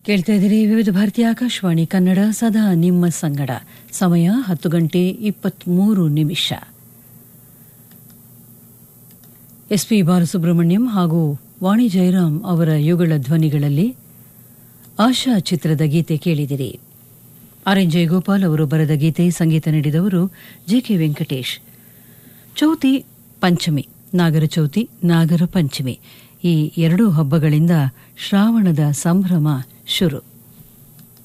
ಕೇಳ್ತಾ ಇದ್ದೀರಿ ವಿವಿಧ ಭಾರತೀಯ ಆಕಾಶವಾಣಿ ಕನ್ನಡ ಸದಾ ನಿಮ್ಮ ಸಂಗಡ ಸಮಯ ಹತ್ತು ಗಂಟೆ ಇಪ್ಪತ್ಮೂರು ನಿಮಿಷ ಎಸ್ ಪಿ ಬಾಲಸುಬ್ರಹ್ಮಣ್ಯಂ ಹಾಗೂ ವಾಣಿ ಜಯರಾಮ್ ಅವರ ಯುಗಳ ಧ್ವನಿಗಳಲ್ಲಿ ಆಶಾ ಚಿತ್ರದ ಗೀತೆ ಕೇಳಿದಿರಿ ಆರ್ ಎನ್ ಜಯಗೋಪಾಲ್ ಅವರು ಬರೆದ ಗೀತೆ ಸಂಗೀತ ನೀಡಿದವರು ಜೆಕೆ ವೆಂಕಟೇಶ್ ಚೌತಿ ಪಂಚಮಿ ನಾಗರ ಚೌತಿ ನಾಗರ ಪಂಚಮಿ ಈ ಎರಡೂ ಹಬ್ಬಗಳಿಂದ ಶ್ರಾವಣದ ಸಂಭ್ರಮ ಶುರು